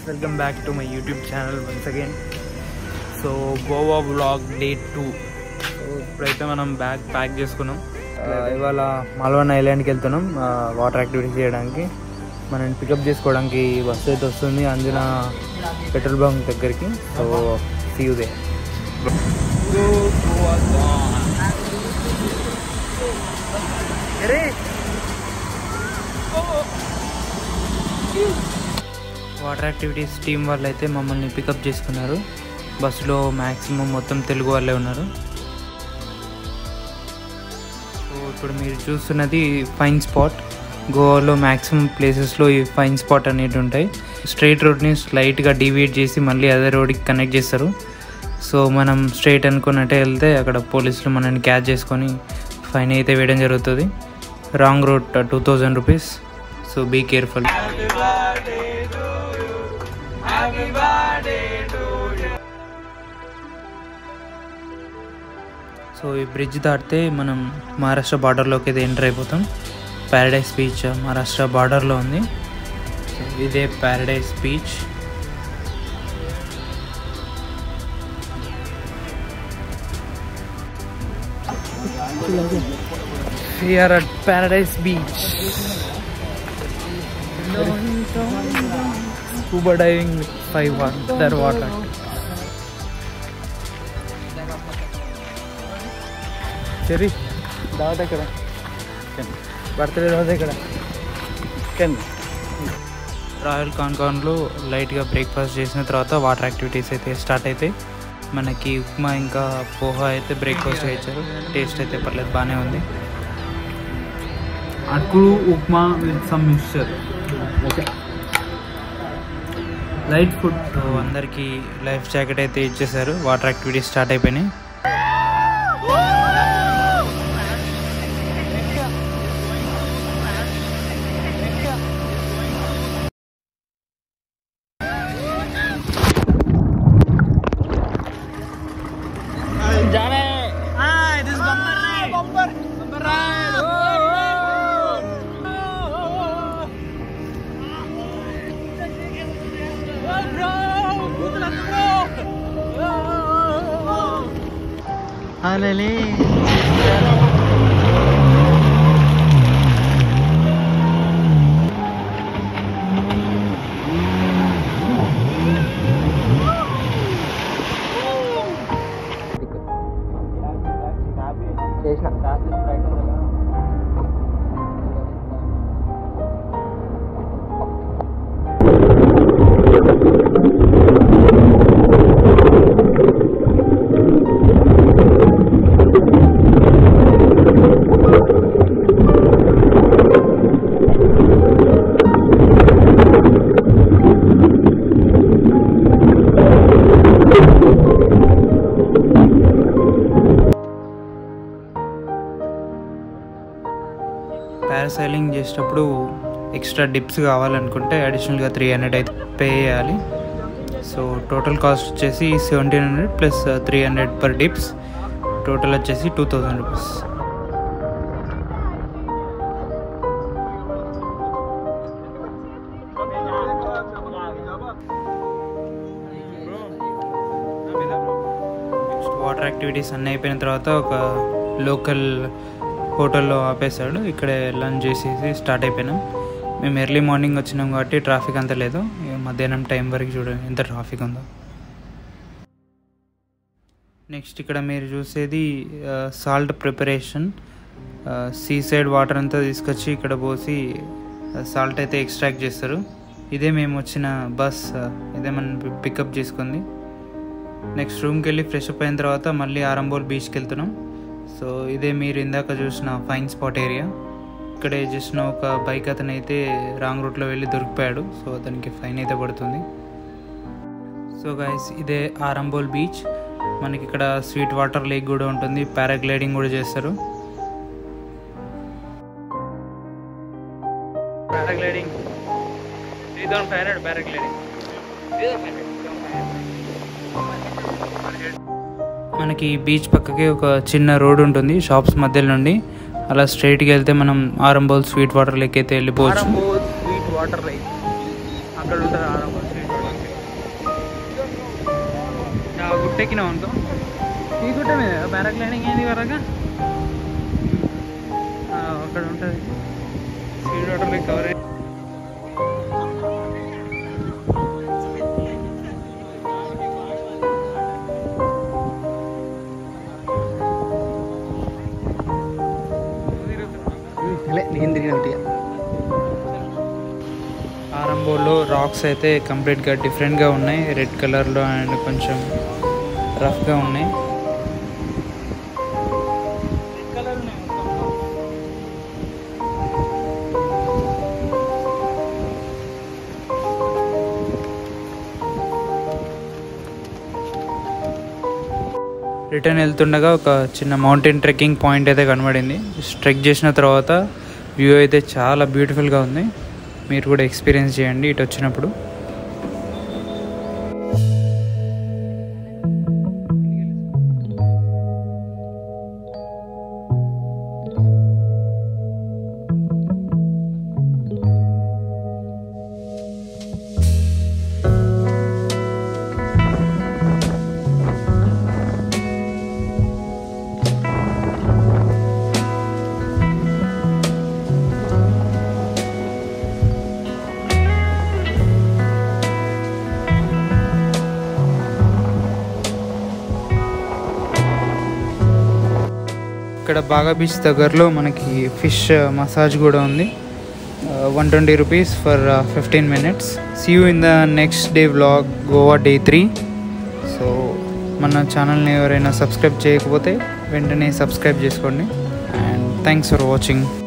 welcome back to my YouTube channel once again so Goa blog day two so ఇప్పుడైతే మనం bag pack చేసుకున్నాం ఆ, ఇవాళ మాల్వన్ ఐలాండ్కి వెళ్తున్నాం వాటర్ యాక్టివిటీస్ చేయడానికి మనం పికప్ చేసుకోవడానికి బస్సు అయితే వస్తుంది అందిన పెట్రోల్ బంక్ దగ్గరికి so see you they water activities team వాళ్ళు అయితే మమ్మల్ని పికప్ చేసుకున్నారు బస్సులో మ్యాక్సిమం మొత్తం తెలుగు వాళ్ళే ఉన్నారు సో ఇప్పుడు మీరు చూస్తున్నది ఫైన్ స్పాట్ గోవాలో మ్యాక్సిమం ప్లేసెస్లో ఈ ఫైన్ స్పాట్ అనేవి ఉంటాయి స్ట్రైట్ రోడ్ని స్లైట్గా డివియేట్ చేసి మళ్ళీ అదే రోడ్కి కనెక్ట్ చేస్తారు సో మనం స్ట్రైట్ అనుకున్నట్టే వెళ్తే అక్కడ పోలీసులు మనల్ని క్యాచ్ చేసుకొని ఫైన్ అయితే వేయడం జరుగుతుంది wrong road two thousand rupees so be careful so ఈ బ్రిడ్జ్ దాటితే మనం మహారాష్ట్ర బార్డర్లోకి అయితే ఎంటర్ అయిపోతాం ప్యారడైస్ బీచ్ మహారాష్ట్ర బార్డర్లో ఉంది సో ఇదే paradise beach we're at paradise beach scuba diving five there water సరే దావత్ ఎక్కడ బర్త్డే దావత్ ఎక్కడ రాయల్ కాన్కాన్లో లైట్గా బ్రేక్ఫాస్ట్ చేసిన తర్వాత వాటర్ యాక్టివిటీస్ అయితే స్టార్ట్ అవుతాయి మనకి ఉప్మా ఇంకా పోహా అయితే బ్రేక్ఫాస్ట్ ఇచ్చారు టేస్ట్ అయితే పర్లేదు బాగానే ఉంది అటుకుడు upma with some mixture okay light food అందరికీ లైఫ్ జాకెట్ అయితే ఇచ్చేసారు వాటర్ యాక్టివిటీస్ స్టార్ట్ అయిపోయినాయి పారాసైలింగ్ చేసేటప్పుడు ఎక్స్ట్రా డిప్స్ కావాలనుకుంటే అడిషనల్గా త్రీ హండ్రెడ్ అయితే పే చేయాలి సో టోటల్ కాస్ట్ వచ్చేసి seventeen hundred plus three hundred per dips total వచ్చేసి two thousand rupees next water activities అన్నీ అయిపోయిన తర్వాత ఒక లోకల్ హోటల్లో ఆపేశాడు ఇక్కడే లంచ్ చేసేసి స్టార్ట్ అయిపోయినాం మేము ఎర్లీ మార్నింగ్ వచ్చినాం కాబట్టి ట్రాఫిక్ అంత లేదు ఇక మధ్యాహ్నం టైం వరకు చూడండి ఎంత ట్రాఫిక్ ఉందో నెక్స్ట్ ఇక్కడ మీరు చూసేది salt preparation sea side water అంతా తీసుకొచ్చి ఇక్కడ పోసి సాల్ట్ అయితే ఎక్స్ట్రాక్ట్ చేస్తారు ఇదే మేము వచ్చిన బస్ ఇదే మనం పికప్ చేసుకుంది నెక్స్ట్ రూమ్కి వెళ్ళి ఫ్రెష్ అప్ అయిన తర్వాత మళ్ళీ ఆరంబోల్ బీచ్కి వెళ్తున్నాం సో ఇదే మీరు ఇందాక చూసిన ఫైన్ స్పాట్ ఏరియా ఇక్కడే చూసిన ఒక బైక్ అతను అయితే రాంగ్ రూట్లో వెళ్ళి దొరికిపోయాడు సో అతనికి ఫైన్ అయితే పడుతుంది సో గైస్ ఇదే ఆరంబోల్ బీచ్ మనకి ఇక్కడ స్వీట్ వాటర్ లేక్ కూడా ఉంటుంది పారాగ్లైడింగ్ కూడా చేస్తారు paragliding three thousand five hundred paragliding మనకి బీచ్ పక్కకి ఒక చిన్న రోడ్ ఉంటుంది షాప్స్ మధ్యలో నుండి అలా స్ట్రైట్కి వెళ్తే మనం ఆరంబోల్ స్వీట్ వాటర్ లెక్క అయితే వెళ్ళిపోవచ్చు స్వీట్ వాటర్ లైక్ అక్కడ ఉంటుంది ఆరంభం స్వీట్ వాటర్ చెట్టు ఎక్కినావు అనుకో ఈ గుట్ట మీద పారాగ్లైడింగ్ ఏంది వరగా అక్కడ ఉంటుంది స్పీడ్ వాటర్ కవర్ నేను తిరిగినట్టు ఆరంభంలో రాక్స్ అయితే కంప్లీట్గా డిఫరెంట్గా ఉన్నాయి రెడ్ కలర్లో అండ్ కొంచెం రఫ్గా ఉన్నాయి రిటర్న్ వెళ్తుండగా ఒక చిన్న మౌంటైన్ ట్రెక్కింగ్ పాయింట్ అయితే కనబడింది ట్రెక్ చేసిన తర్వాత వ్యూ అయితే చాలా బ్యూటిఫుల్గా ఉంది మీరు కూడా ఎక్స్పీరియన్స్ చేయండి ఇటు వచ్చినప్పుడు ఇక్కడ బాగా బీచ్ దగ్గరలో మనకి ఫిష్ మసాజ్ కూడా ఉంది one twenty rupees for fifteen minutes see you in the next day vlog Goa day three so మన ఛానల్ని ఎవరైనా సబ్స్క్రైబ్ చేయకపోతే వెంటనే సబ్స్క్రైబ్ చేసుకోండి అండ్ థ్యాంక్స్ ఫర్ వాచింగ్